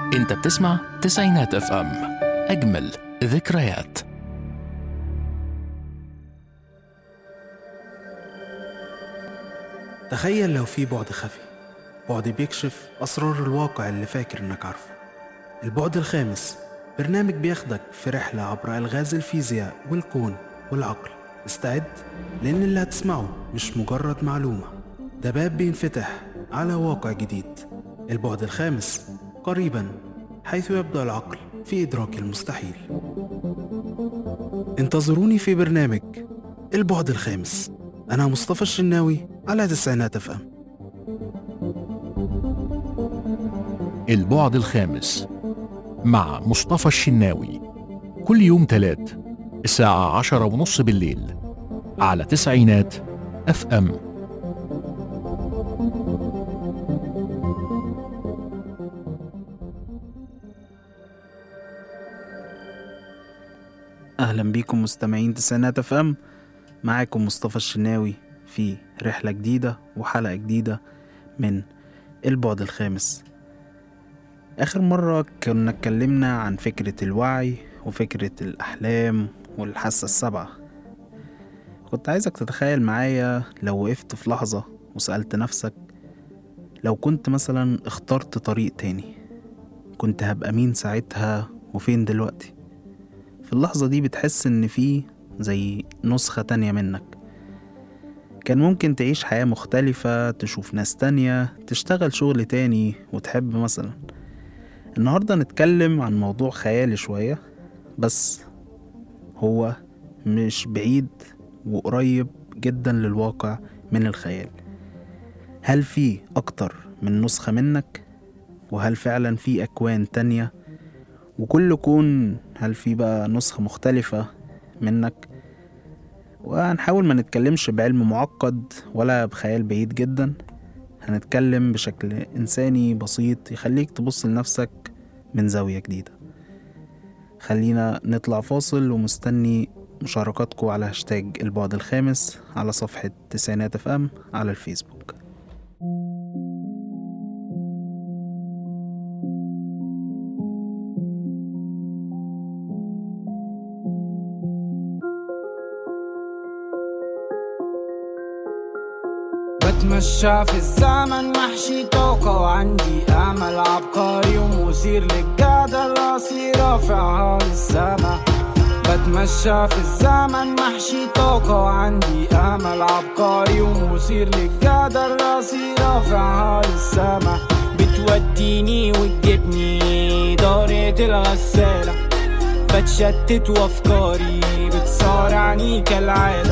انت بتسمع تسعينات اف ام اجمل ذكريات تخيل لو في بعد خفي بعد بيكشف أسرار الواقع اللي فاكر إنك عارفه البعد الخامس برنامج بياخدك في رحلة عبر ألغاز الفيزياء والكون والعقل استعد لأن اللي هتسمعه مش مجرد معلومة ده باب بينفتح على واقع جديد البعد الخامس قريبا حيث يبدأ العقل في إدراك المستحيل انتظروني في برنامج البعد الخامس أنا مصطفى الشناوي على تسعينات اف ام البعد الخامس مع مصطفى الشناوي كل يوم تلات الساعة عشرة ونص بالليل على تسعينات اف ام أهلا بيكم مستمعين تسعينات اف ام معاكم مصطفى الشناوي في رحلة جديدة وحلقة جديدة من البعد الخامس آخر مرة كنا اتكلمنا عن فكرة الوعي وفكرة الأحلام والحاسة السبعة كنت عايزك تتخيل معايا لو وقفت في لحظة وسألت نفسك لو كنت مثلا اخترت طريق تاني كنت هبقى مين ساعتها وفين دلوقتي في اللحظة دي بتحس إن في زي نسخة تانية منك كان ممكن تعيش حياة مختلفة تشوف ناس تانية تشتغل شغل تاني وتحب مثلا النهاردة نتكلم عن موضوع خيالي شوية بس هو مش بعيد وقريب جدا للواقع من الخيال هل في أكتر من نسخة منك؟ وهل فعلا في أكوان تانية؟ وكل كون هل في بقى نسخة مختلفة منك؟ وهنحاول ما نتكلمش بعلم معقد ولا بخيال بعيد جدا هنتكلم بشكل إنساني بسيط يخليك تبص لنفسك من زاوية جديدة خلينا نطلع فاصل ومستني مشاركاتكم على هاشتاج البعد الخامس على صفحة تسعينات اف ام على الفيسبوك بتمشى في الزمن محشي طاقة وعندي أمل عبقري ومثير للجدل راسي رافعها للسما بتمشى في الزمن محشي طاقة وعندي أمل عبقري ومثير للجدل راسي رافعها للسما بتوديني وتجيبني دارة الغسالة بتشتت وأفكاري بتصارعني كالعادة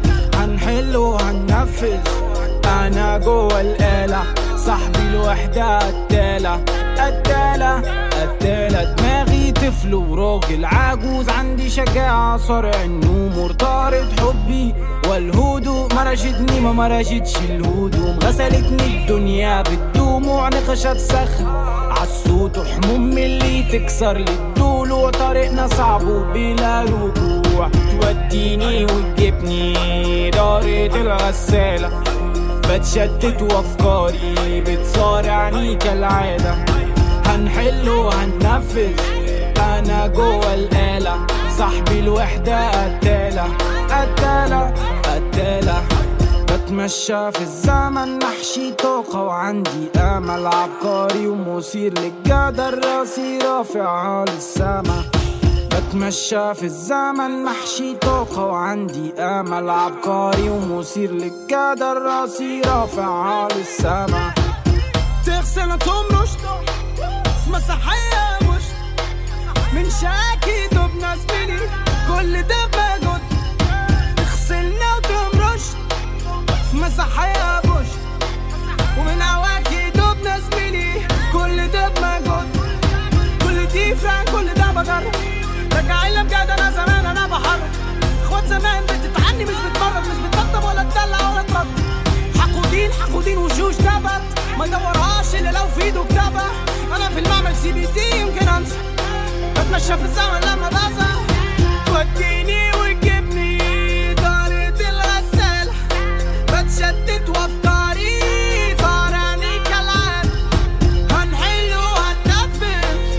هنحل وهننفذ انا جوه الآلة صاحبي الوحدة قتالة قتالة قتالة دماغي طفل وراجل عجوز عندي شجاعة صارع النوم مرتبط حبي والهدوء مرشتني ما مرشتش الهدوم غسلتني الدنيا بالدموع نقشت صخر عالصوت وحموم من اللي تكسر لي الضلوع طريقنا صعب وبلا رجوع توديني وتجيبني دارة الغسالة بتشتت وافكاري بتصارعني كالعادة هنحل وهننفذ انا جوه الآلة صاحبي الوحدة قتالة قتالة قتالة بتمشى في الزمن محشي طاقة وعندي أمل عبقري ومثير للجدل راسي رافعها للسما بتمشى في الزمن محشي طاقة وعندي أمل عبقري ومثير للجدل راسي رافعها للسما تغسل تمرش في مسرحية مش من شاكي دبنا زميلي كل ده بجد تغسلنا وتمرش في مسرحية بوش ومن عواكي دبنا زميلي كل ده بمجد كل دي فران كل ده بجرب رجعين لي بجد انا زمان انا بحرك اخوات زمان بتتعني مش بتمرد مش بتطبطب ولا تدلع ولا ترد حقودين حقودين وشوش تبت ما يدورهاش الا لو في ايده كتابة انا في المعمل سي بي تي يمكن انسى بتمشى في الزمن لما بزهق توديني وتجيبني دارة الغسالة بتشتت وافكاري طارني كالعادة هنحل وهننفذ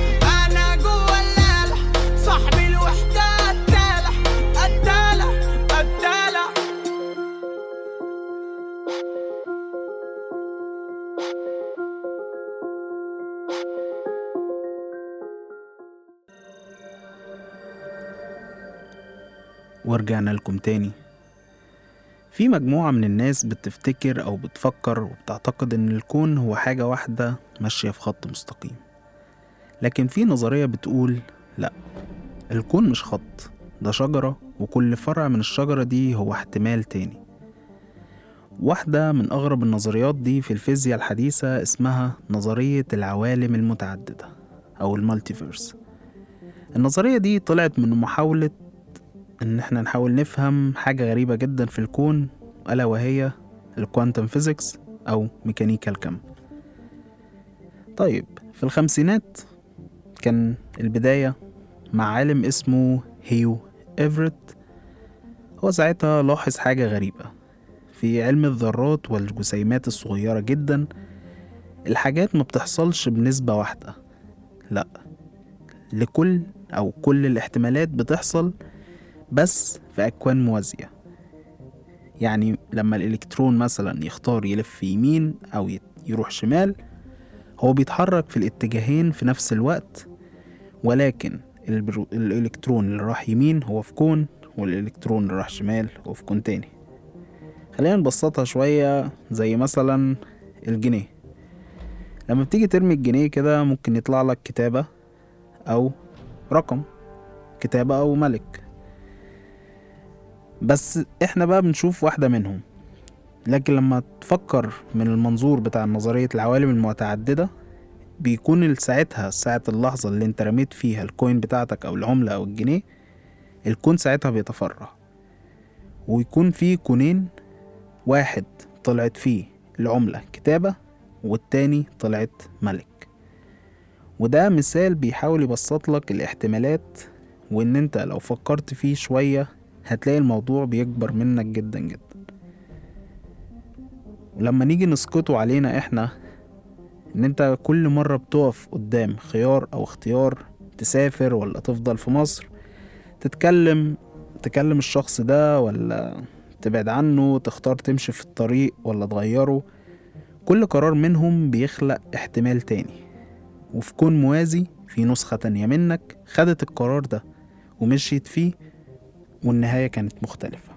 ورجعنا لكم تاني في مجموعة من الناس بتفتكر أو بتفكر وبتعتقد إن الكون هو حاجة واحدة ماشية في خط مستقيم لكن في نظرية بتقول لأ الكون مش خط ده شجرة وكل فرع من الشجرة دي هو احتمال تاني واحدة من أغرب النظريات دي في الفيزياء الحديثة اسمها نظرية العوالم المتعددة أو المالتيفيرس النظرية دي طلعت من محاولة إن احنا نحاول نفهم حاجة غريبة جدا في الكون ألا وهي الكوانتم فيزيكس أو ميكانيكا الكم طيب في الخمسينات كان البداية مع عالم اسمه هيو إيفرت هو ساعتها لاحظ حاجة غريبة في علم الذرات والجسيمات الصغيرة جدا الحاجات ما بتحصلش بنسبة واحدة لأ لكل أو كل الاحتمالات بتحصل بس في أكوان موازية يعني لما الإلكترون مثلا يختار يلف يمين أو يت- يروح شمال هو بيتحرك في الاتجاهين في نفس الوقت ولكن البرو- الإلكترون اللي راح يمين هو في كون والإلكترون اللي راح شمال هو في كون تاني خلينا نبسطها شوية زي مثلا الجنيه لما بتيجي ترمي الجنيه كده ممكن يطلع لك كتابة أو رقم كتابة أو ملك بس احنا بقى بنشوف واحدة منهم لكن لما تفكر من المنظور بتاع نظرية العوالم المتعددة بيكون ساعتها ساعة اللحظة اللي انت رميت فيها الكوين بتاعتك أو العملة أو الجنيه الكون ساعتها بيتفرع ويكون فيه كونين واحد طلعت فيه العملة كتابة والتاني طلعت ملك وده مثال بيحاول يبسط لك الاحتمالات وان انت لو فكرت فيه شوية هتلاقي الموضوع بيكبر منك جدا جدا ولما نيجي نسقطه علينا احنا ان انت كل مرة بتقف قدام خيار او اختيار تسافر ولا تفضل في مصر تتكلم تكلم الشخص ده ولا تبعد عنه تختار تمشي في الطريق ولا تغيره كل قرار منهم بيخلق احتمال تاني وفي كون موازي في نسخة تانية منك خدت القرار ده ومشيت فيه والنهاية كانت مختلفة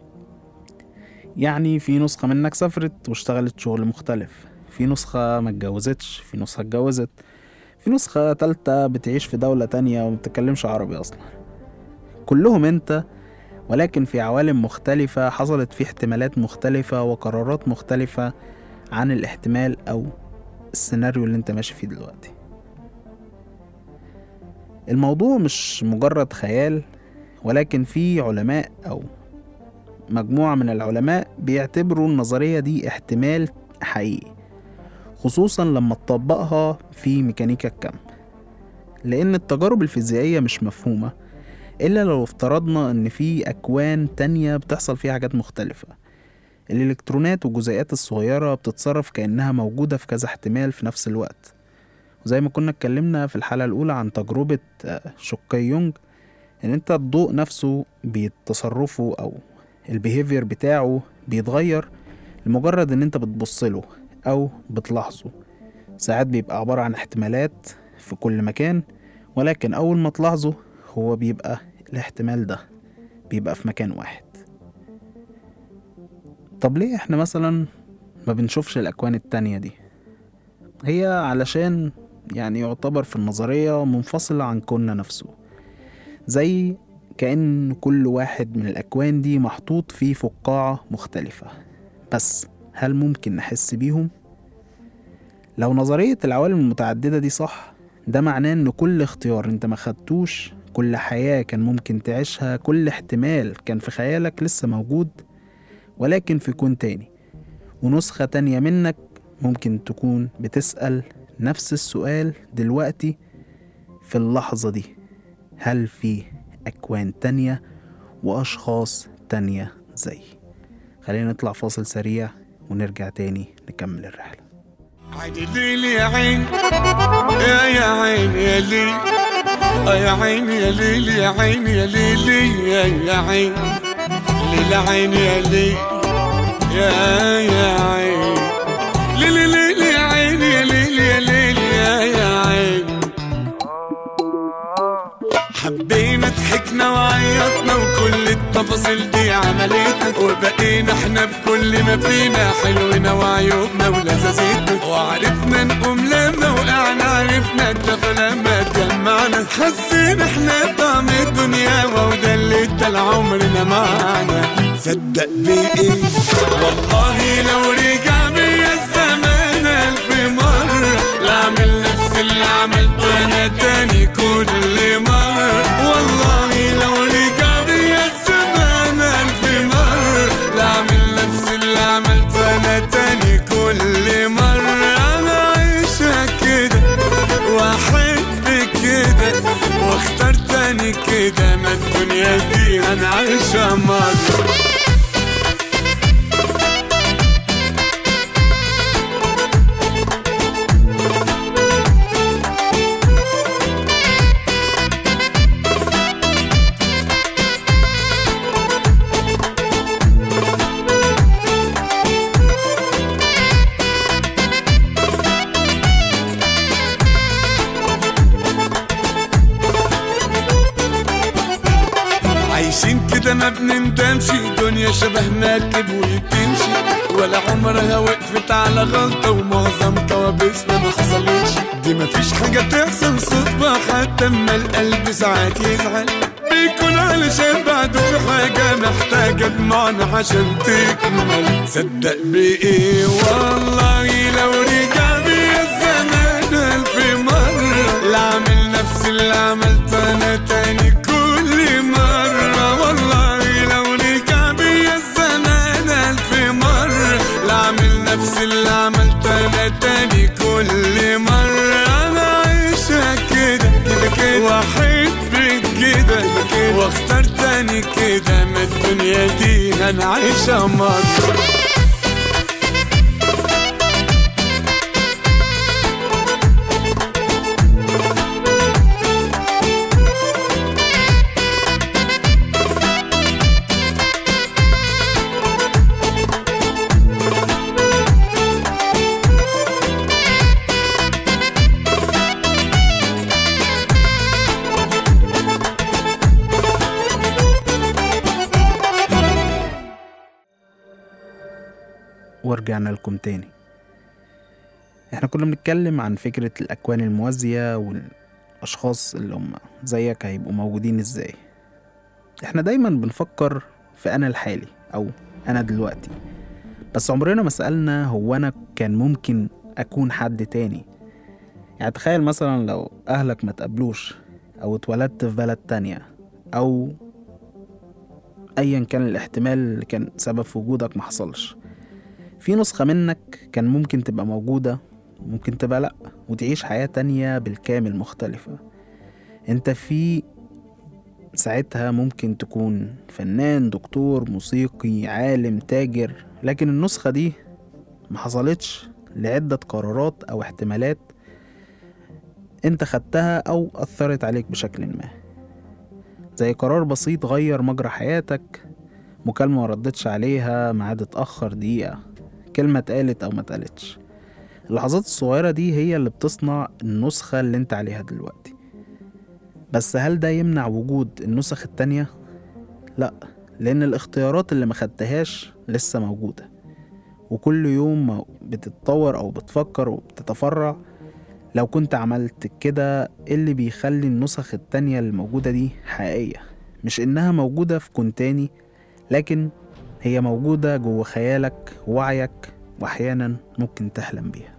يعني في نسخة منك سافرت واشتغلت شغل مختلف في نسخة ما اتجوزتش في نسخة اتجوزت في نسخة تالتة بتعيش في دولة تانية ومبتتكلمش عربي أصلا كلهم انت ولكن في عوالم مختلفة حصلت فيه احتمالات مختلفة وقرارات مختلفة عن الاحتمال أو السيناريو اللي انت ماشي فيه دلوقتي الموضوع مش مجرد خيال ولكن في علماء أو مجموعة من العلماء بيعتبروا النظرية دي احتمال حقيقي خصوصا لما تطبقها في ميكانيكا الكم لأن التجارب الفيزيائية مش مفهومة إلا لو افترضنا إن في أكوان تانية بتحصل فيها حاجات مختلفة الإلكترونات والجزيئات الصغيرة بتتصرف كأنها موجودة في كذا احتمال في نفس الوقت وزي ما كنا اتكلمنا في الحلقة الأولى عن تجربة آه، شقي يونج إن أنت الضوء نفسه بتصرفه أو البيهيفير بتاعه بيتغير لمجرد إن أنت بتبصله أو بتلاحظه ساعات بيبقى عبارة عن احتمالات في كل مكان ولكن أول ما تلاحظه هو بيبقى الاحتمال ده بيبقى في مكان واحد طب ليه احنا مثلا ما بنشوفش الأكوان التانية دي هي علشان يعني يعتبر في النظرية منفصلة عن كوننا نفسه زي كأن كل واحد من الأكوان دي محطوط في فقاعة مختلفة بس هل ممكن نحس بيهم؟ لو نظرية العوالم المتعددة دي صح ده معناه إن كل اختيار أنت ما خدتوش كل حياة كان ممكن تعيشها كل احتمال كان في خيالك لسه موجود ولكن في كون تاني ونسخة تانية منك ممكن تكون بتسأل نفس السؤال دلوقتي في اللحظة دي هل في أكوان تانية وأشخاص تانية زي خلينا نطلع فاصل سريع ونرجع تاني نكمل الرحلة عيني ليل يا عين يا يا عين يا ليل آه يا عين يا ليل يا عين يا ليل يا يا عين ليل عين يا ليل يا يا عين ليل ليل يا عين يا ليل يا ليل يا يا عين حبينا ضحكنا ضحكنا وعيطنا وكل التفاصيل دي عملتنا وبقينا احنا بكل ما فينا حلونا وعيوبنا ولذاذتنا وعرفنا نقوم لما وقعنا عرفنا الدفى لما اتجمعنا حسينا احنا طعم الدنيا وده اللي ادى عمرنا معانا صدق بإيه والله لو رجع بيا الزمان ألف مرة لأعمل نفس اللي عملته أنا تاني كل مرة والله لو رجع بيا الزمان ألف مرة لأعمل نفس اللي عملته أنا تاني كل مرة أنا عايشة كده وأحب كده واختار تاني كده ما الدنيا دي أنا عايشة مرة عايشين كده ما بنندمش دنيا شبه مركب وتمشي ولا عمرها وقفت على غلطة ومعظم كوابيسنا ما حصلتش دي مفيش حاجة تحصل صدفة حتى اما القلب ساعات يزعل بيكون علشان بعده في حاجة محتاجة دموعنا عشان تكمل صدق بإيه والله لو رجع بيا الزمان ألف مرة لا أعمل نفس اللي عملته أنا تاني كل مرة والله لو رجع بيا الزمان ألف مرة لا أعمل نفس اللي عملته أنا تاني كل مرة أنا عايشة كده كده كده وأحب كده كده واختار تاني كده ما الدنيا دي أنا عايشة مرة ورجعنا لكم تاني احنا كنا بنتكلم عن فكرة الأكوان الموازية والأشخاص اللي هم زيك هيبقوا موجودين ازاي احنا دايما بنفكر في أنا الحالي أو أنا دلوقتي بس عمرنا ما سألنا هو أنا كان ممكن أكون حد تاني يعني تخيل مثلا لو أهلك ما تقابلوش أو اتولدت في بلد تانية أو أيا كان الاحتمال اللي كان سبب في وجودك ما حصلش في نسخة منك كان ممكن تبقى موجودة ممكن تبقى لأ وتعيش حياة تانية بالكامل مختلفة انت في ساعتها ممكن تكون فنان دكتور موسيقي عالم تاجر لكن النسخة دي ما حصلتش لعدة قرارات أو احتمالات انت خدتها أو أثرت عليك بشكل ما زي قرار بسيط غير مجرى حياتك مكالمة مردتش عليها ميعاد اتأخر دقيقة كلمة اتقالت أو ما اتقالتش اللحظات الصغيرة دي هي اللي بتصنع النسخة اللي انت عليها دلوقتي بس هل ده يمنع وجود النسخ التانية؟ لأ لأن الاختيارات اللي ما خدتهاش لسه موجودة وكل يوم ما بتتطور أو بتفكر وبتتفرع لو كنت عملت كده إيه اللي بيخلي النسخ التانية اللي موجودة دي حقيقية مش إنها موجودة في كون تاني لكن هي موجودة جوه خيالك ووعيك وأحيانا ممكن تحلم بيها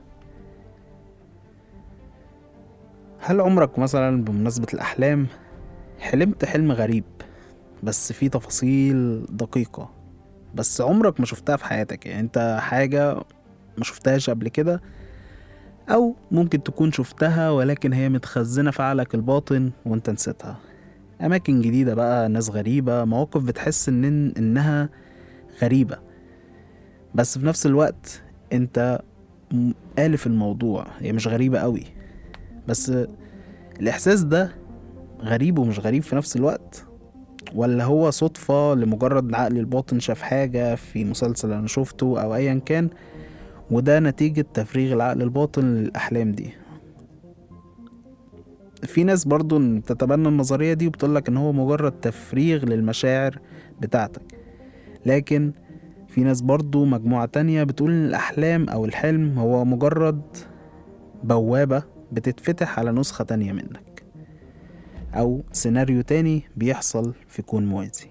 هل عمرك مثلا بمناسبة الأحلام حلمت حلم غريب بس فيه تفاصيل دقيقة بس عمرك ما شفتها في حياتك يعني انت حاجة ما شفتهاش قبل كده أو ممكن تكون شفتها ولكن هي متخزنة في عقلك الباطن وانت نسيتها أماكن جديدة بقى ناس غريبة مواقف بتحس إن إنها غريبة بس في نفس الوقت انت م- ألف الموضوع هي مش غريبة قوي بس الإحساس ده غريب ومش غريب في نفس الوقت ولا هو صدفة لمجرد عقلي الباطن شاف حاجة في مسلسل أنا شفته أو أيا كان وده نتيجة تفريغ العقل الباطن للأحلام دي في ناس برضو بتتبنى النظرية دي وبتقولك إن هو مجرد تفريغ للمشاعر بتاعتك لكن في ناس برضو مجموعة تانية بتقول إن الأحلام أو الحلم هو مجرد بوابة بتتفتح على نسخة تانية منك أو سيناريو تاني بيحصل في كون موازي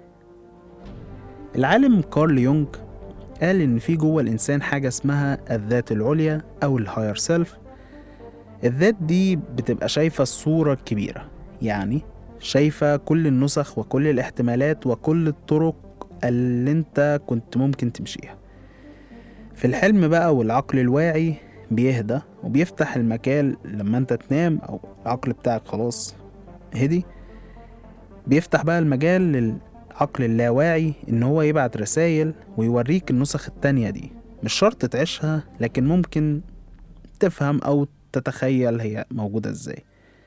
العالم كارل يونغ قال إن في جوه الإنسان حاجة اسمها الذات العليا أو الهاير سيلف الذات دي بتبقى شايفة الصورة الكبيرة يعني شايفة كل النسخ وكل الاحتمالات وكل الطرق اللي انت كنت ممكن تمشيها في الحلم بقى والعقل الواعي بيهدى وبيفتح المكان لما انت تنام او العقل بتاعك خلاص هدي بيفتح بقى المجال للعقل اللاواعي ان هو يبعت رسائل ويوريك النسخ التانية دي مش شرط تعيشها لكن ممكن تفهم او تتخيل هي موجودة ازاي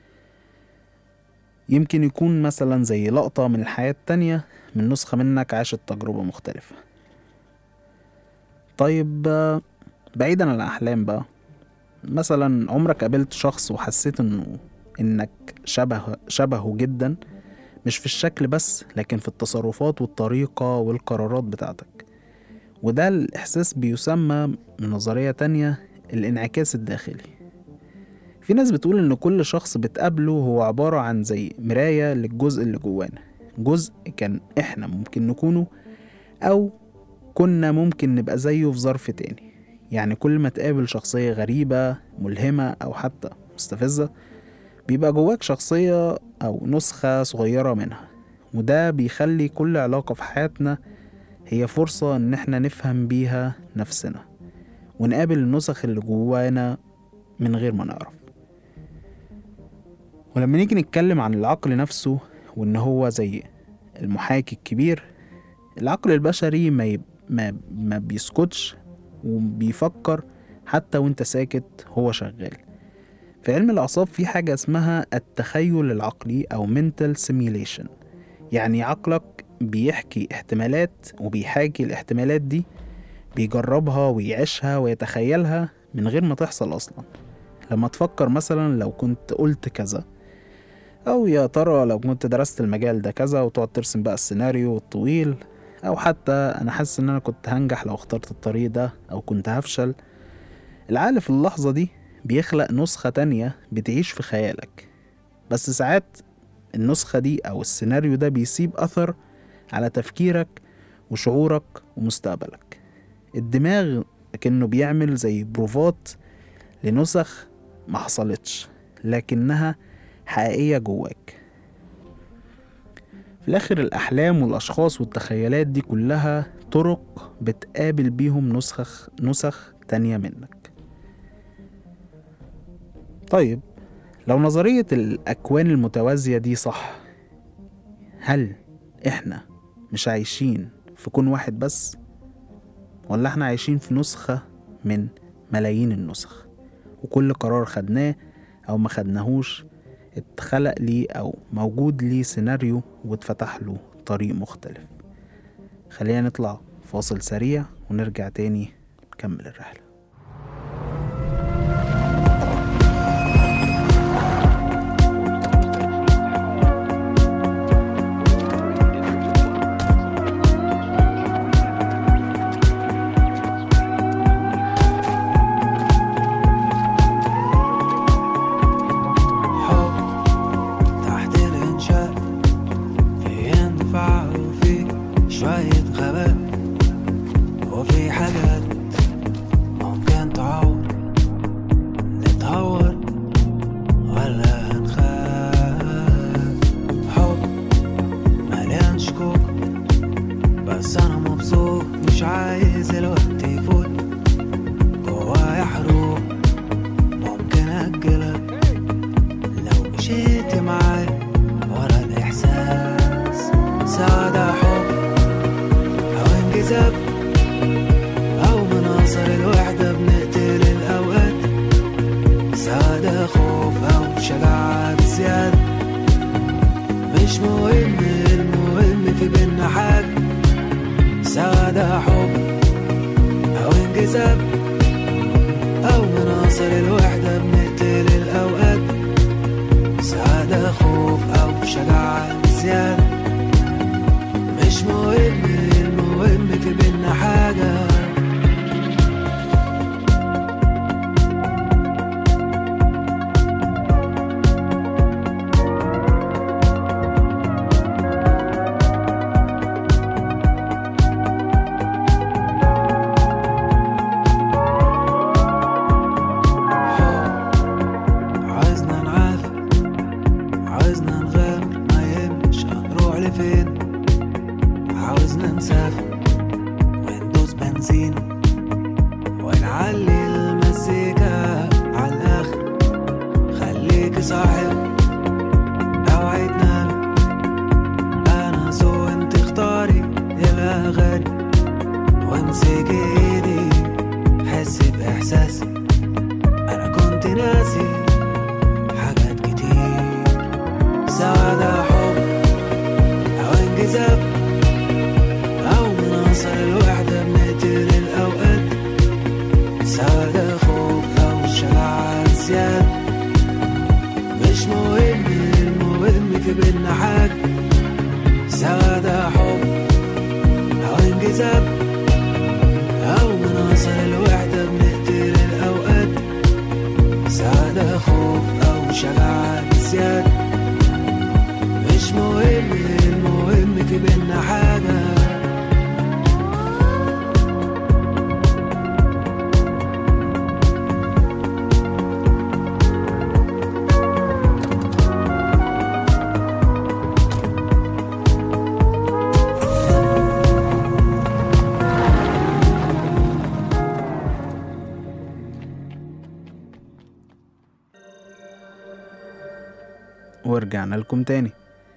يمكن يكون مثلا زي لقطة من الحياة التانية من نسخة منك عاشت تجربة مختلفة طيب آه، بعيدا عن الأحلام بقى مثلا عمرك قابلت شخص وحسيت انه انك شبه شبهه جدا مش في الشكل بس لكن في التصرفات والطريقة والقرارات بتاعتك وده الإحساس بيسمى من نظرية تانية الانعكاس الداخلي في ناس بتقول إن كل شخص بتقابله هو عبارة عن زي مراية للجزء اللي جوانا جزء كان إحنا ممكن نكونه أو كنا ممكن نبقى زيه في ظرف تاني يعني كل ما تقابل شخصية غريبة ملهمة أو حتى مستفزة بيبقى جواك شخصية أو نسخة صغيرة منها وده بيخلي كل علاقة في حياتنا هي فرصة إن احنا نفهم بيها نفسنا ونقابل النسخ اللي جوانا من غير ما نعرف ولما نيجي نتكلم عن العقل نفسه وإن هو زي المحاكي الكبير العقل البشري ما, يب... ما... ما بيسكتش وبيفكر حتى وانت ساكت هو شغال في علم الأعصاب في حاجة اسمها التخيل العقلي أو mental simulation يعني عقلك بيحكي احتمالات وبيحاكي الاحتمالات دي بيجربها ويعيشها ويتخيلها من غير ما تحصل أصلا لما تفكر مثلا لو كنت قلت كذا أو يا ترى لو كنت درست المجال ده كذا وتقعد ترسم بقى السيناريو الطويل أو حتى أنا حاسس إن أنا كنت هنجح لو اخترت الطريق ده أو كنت هفشل العقل في اللحظة دي بيخلق نسخة تانية بتعيش في خيالك بس ساعات النسخة دي أو السيناريو ده بيسيب أثر على تفكيرك وشعورك ومستقبلك الدماغ كأنه بيعمل زي بروفات لنسخ ما حصلتش لكنها حقيقية جواك في الآخر الأحلام والأشخاص والتخيلات دي كلها طرق بتقابل بيهم نسخ نسخ تانية منك طيب لو نظرية الأكوان المتوازية دي صح هل إحنا مش عايشين في كون واحد بس ولا إحنا عايشين في نسخة من ملايين النسخ وكل قرار خدناه أو ما خدناهوش اتخلق ليه أو موجود ليه سيناريو واتفتح له طريق مختلف خلينا نطلع فاصل سريع ونرجع تاني نكمل الرحلة حب تحت الإنشاء في اندفاع وفي شوية غباء وفي حاجات ممكن تعور نتهور ولا هنخاف حب مليان شكوك بس أنا مبسوط مش عايز الوقت يفوت جوايا حروب ممكن أجلها لو مشيت معاك ورا الإحساس سعادة حب أو انجذاب أو مناظر الوحدة بنقتل الأوقات سعادة خوف أو شجاعة بزيادة مش مهم المهم في بينا حاجة سعادة حب أو انجذاب أو مناظر الوحدة بنقتل الأوقات شجاعة زيادة مش مهم المهم في بينا حاجة عايزنا نعافر عايزنا نغامر ما يهمش هنروح لفين عاوزنا نسافر وندوس بنزين ونعلي المزيكا على الاخر خليك صاحب اوعي تنام انا سو انت اختاري الاغاني وامسك ايدي حسي باحساسي انا كنت ناسي حاجات كتير سعادة حب أو انجذاب أو مناصر الوحدة بنقتل الأوقات سعادة خوف أو شجاعة زيادة مش مهم المهم في بينا حاجة سعادة حب أو انجذاب أو مناصر الوحدة بنقتل الأوقات سعادة خوف أو شجاعة زيادة مش مهم المهم في بينا حاجة ورجعنا لكم تاني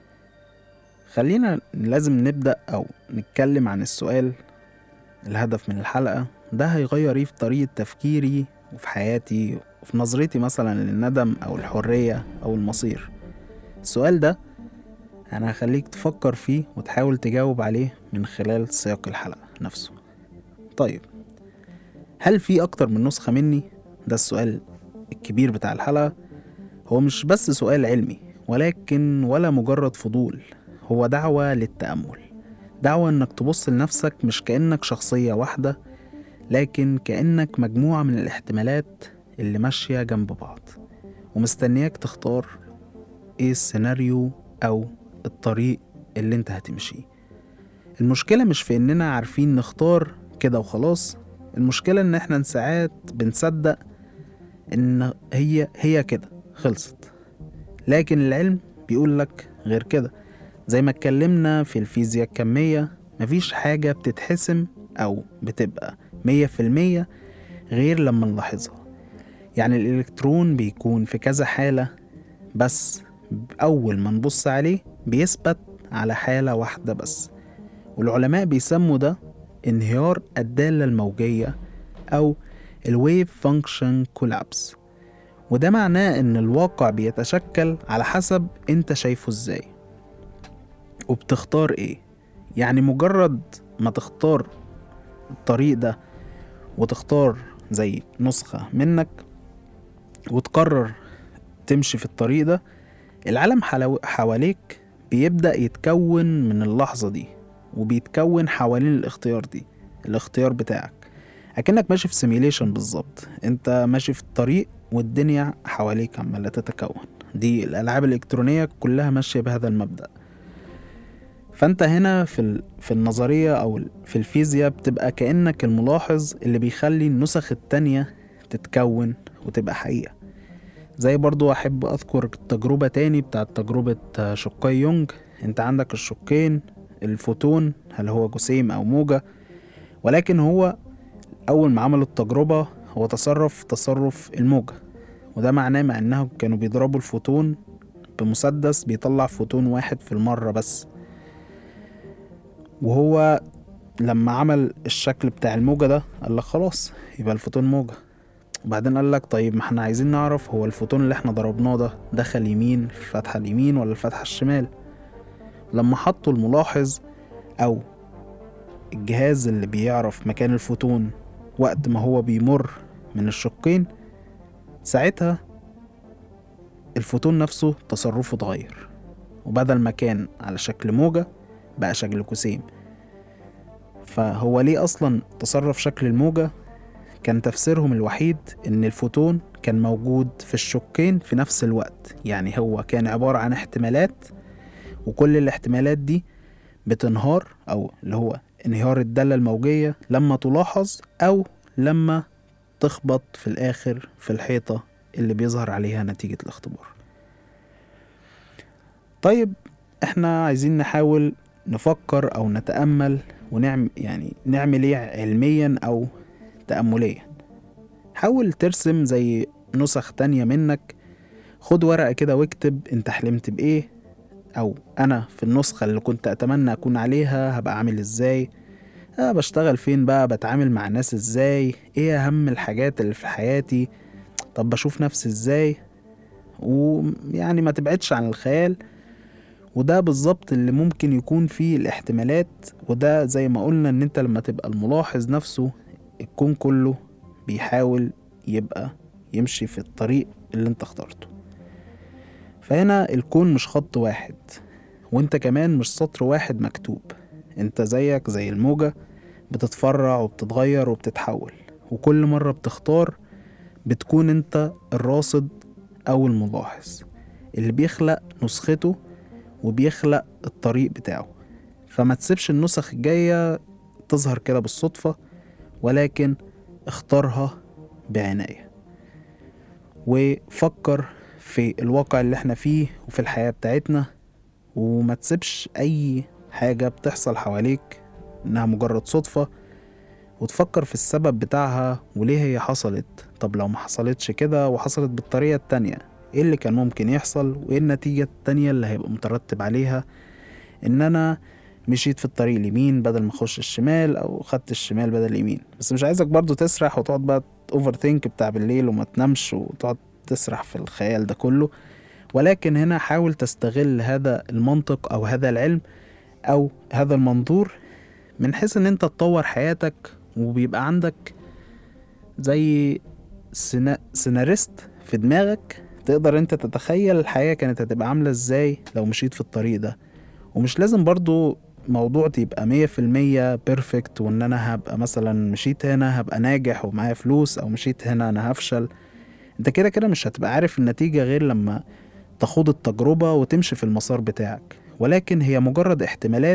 خلينا لازم نبدأ أو نتكلم عن السؤال الهدف من الحلقة ده هيغير ايه في طريقة تفكيري وفي حياتي وفي نظرتي مثلا للندم أو الحرية أو المصير السؤال ده أنا هخليك تفكر فيه وتحاول تجاوب عليه من خلال سياق الحلقة نفسه طيب هل في أكتر من نسخة مني؟ ده السؤال الكبير بتاع الحلقة هو مش بس سؤال علمي ولكن ولا مجرد فضول هو دعوة للتأمل دعوة إنك تبص لنفسك مش كأنك شخصية واحدة لكن كأنك مجموعة من الاحتمالات اللي ماشية جنب بعض ومستنياك تختار ايه السيناريو أو الطريق اللي انت هتمشيه المشكلة مش في إننا عارفين نختار كده وخلاص المشكلة إن احنا ساعات بنصدق إن هي هي كده خلصت لكن العلم بيقول لك غير كده زي ما اتكلمنا في الفيزياء الكمية مفيش حاجة بتتحسم أو بتبقى مية في المية غير لما نلاحظها يعني الإلكترون بيكون في كذا حالة بس أول ما نبص عليه بيثبت على حالة واحدة بس والعلماء بيسموا ده انهيار الدالة الموجية أو الويف فانكشن كولابس وده معناه ان الواقع بيتشكل على حسب انت شايفه ازاي وبتختار ايه يعني مجرد ما تختار الطريق ده وتختار زي نسخة منك وتقرر تمشي في الطريق ده العالم حلو- حواليك بيبدأ يتكون من اللحظة دي وبيتكون حوالين الاختيار دي الاختيار بتاعك اكنك ماشي في سيميليشن بالظبط انت ماشي في الطريق والدنيا حواليك عمالة تتكون دي الألعاب الإلكترونية كلها ماشية بهذا المبدأ فأنت هنا في, ال... في النظرية أو ال- في الفيزياء بتبقى كأنك الملاحظ اللي بيخلي النسخ التانية تتكون وتبقى حقيقة زي برضو أحب أذكر تجربة تاني بتاعت تجربة آه، شقي يونج أنت عندك الشقين الفوتون هل هو جسيم أو موجة ولكن هو أول ما عملوا التجربة هو تصرف تصرف الموجة وده معناه مع انهم كانوا بيضربوا الفوتون بمسدس بيطلع فوتون واحد في المرة بس وهو لما عمل الشكل بتاع الموجة ده قال لك خلاص يبقى الفوتون موجة وبعدين قال لك طيب ما احنا عايزين نعرف هو الفوتون اللي احنا ضربناه ده دخل يمين في الفتحة اليمين ولا الفتحة الشمال لما حطوا الملاحظ او الجهاز اللي بيعرف مكان الفوتون وقت ما هو بيمر من الشقين ساعتها الفوتون نفسه تصرفه اتغير وبدل ما كان على شكل موجة بقى شكل جسيم فهو ليه أصلا تصرف شكل الموجة كان تفسيرهم الوحيد إن الفوتون كان موجود في الشقين في نفس الوقت يعني هو كان عبارة عن احتمالات وكل الاحتمالات دي بتنهار أو اللي هو انهيار الدالة الموجية لما تلاحظ أو لما تخبط في الآخر في الحيطة اللي بيظهر عليها نتيجة الاختبار طيب احنا عايزين نحاول نفكر أو نتأمل ونعمل يعني نعمل ايه علميا أو تأمليا حاول ترسم زي نسخ تانية منك خد ورقة كده واكتب انت حلمت بإيه أو أنا في النسخة اللي كنت أتمنى أكون عليها هبقى عامل إزاي أه بشتغل فين بقى بتعامل مع الناس إزاي إيه أهم الحاجات اللي في حياتي طب بشوف نفسي إزاي ويعني ما تبعدش عن الخيال وده بالظبط اللي ممكن يكون فيه الاحتمالات وده زي ما قلنا ان انت لما تبقى الملاحظ نفسه الكون كله بيحاول يبقى يمشي في الطريق اللي انت اخترته فهنا الكون مش خط واحد وانت كمان مش سطر واحد مكتوب انت زيك زي الموجة بتتفرع وبتتغير وبتتحول وكل مرة بتختار بتكون انت الراصد او الملاحظ اللي بيخلق نسخته وبيخلق الطريق بتاعه فما تسيبش النسخ الجاية تظهر كده بالصدفة ولكن اختارها بعناية وفكر في الواقع اللي احنا فيه وفي الحياة بتاعتنا وما تسيبش أي حاجة بتحصل حواليك إنها مجرد صدفة وتفكر في السبب بتاعها وليه هي حصلت طب لو ما حصلتش كده وحصلت بالطريقة التانية ايه اللي كان ممكن يحصل وايه النتيجة التانية اللي هيبقى مترتب عليها ان انا مشيت في الطريق اليمين بدل ما اخش الشمال او خدت الشمال بدل اليمين بس مش عايزك برضو تسرح وتقعد بقى اوفر ثينك بتاع بالليل وما تنامش وتقعد تسرح في الخيال ده كله ولكن هنا حاول تستغل هذا المنطق او هذا العلم او هذا المنظور من حيث ان انت تطور حياتك وبيبقى عندك زي سنا... سيناريست في دماغك تقدر انت تتخيل الحياة كانت هتبقى عاملة ازاي لو مشيت في الطريق ده ومش لازم برضو موضوع تبقى مية في المية بيرفكت وان انا هبقى مثلا مشيت هنا هبقى ناجح ومعايا فلوس او مشيت هنا انا هفشل انت كده كده مش هتبقى عارف النتيجة غير لما تخوض التجربة وتمشي في المسار بتاعك ولكن هي مجرد احتمالات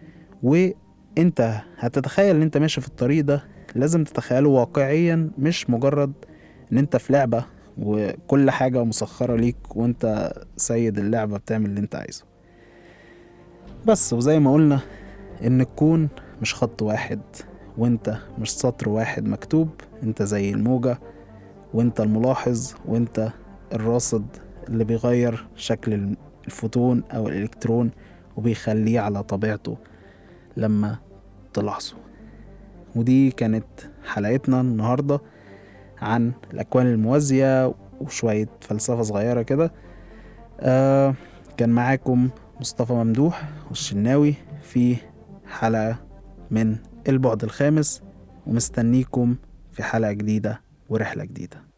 وانت هتتخيل ان انت ماشي في الطريق ده لازم تتخيله واقعيا مش مجرد ان انت في لعبة وكل حاجة مسخرة ليك وانت سيد اللعبة بتعمل اللي انت عايزه بس وزي ما قلنا ان الكون مش خط واحد وانت مش سطر واحد مكتوب انت زي الموجة وانت الملاحظ وانت الراصد اللي بيغير شكل الفوتون او الالكترون وبيخليه على طبيعته لما تلاحظه ودي كانت حلقتنا النهارده عن الأكوان الموازية وشوية فلسفة صغيرة كده آه كان معاكم مصطفى ممدوح والشناوي في حلقة من البعد الخامس ومستنيكم في حلقة جديدة ورحلة جديدة